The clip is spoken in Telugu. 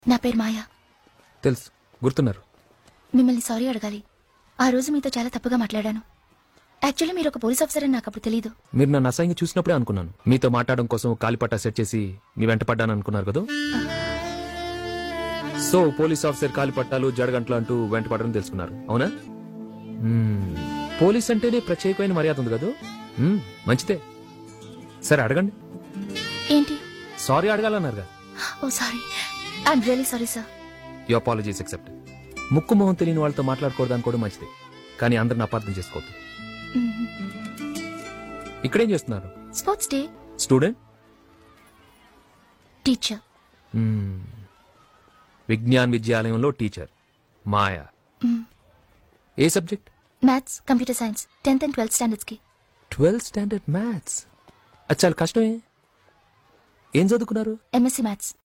నా పేరు మాయా తెలుసు గుర్తున్నారు మిమ్మల్ని సారీ అడగాలి ఆ రోజు మీతో చాలా తప్పుగా మాట్లాడాను యాక్చువల్లీ మీరు ఒక పోలీస్ ఆఫీసర్ అని నాకు అప్పుడు తెలియదు మీరు నన్ను అసహ్యంగా చూసినప్పుడే అనుకున్నాను మీతో మాట్లాడడం కోసం కాలిపట్టా సెట్ చేసి మీ వెంట పడ్డాను అనుకున్నారు కదా సో పోలీస్ ఆఫీసర్ కాలిపట్టాలు జడగంటలు అంటూ వెంట పడడం తెలుసుకున్నారు అవునా మ్మ్. పోలీస్ అంటేనే ప్రత్యేకమైన మర్యాద ఉంది కదా మ్మ్, మంచిదే సరే అడగండి ఏంటి సారీ అడగాలన్నారుగా oh sorry I'm really sorry sir you apologies accept ముక్కు మొహం తెలియని వాళ్ళతో మాట్లాడకూడదు అనుకోవడం మంచిదే కానీ అందరిని అపార్థం చేసుకోవద్దు ఇక్కడేం చేస్తున్నారు sports day student teacher hmm. Vignan విద్యాలయంలో టీచర్ మాయా ఏ subject maths computer science tenth and twelfth standards కి ట్వెల్త్ స్టాండర్డ్ మ్యాథ్స్ అది చాలా కష్టమే ఏం చదువుకున్నారు ఎంఎస్సీ మ్యాథ్స్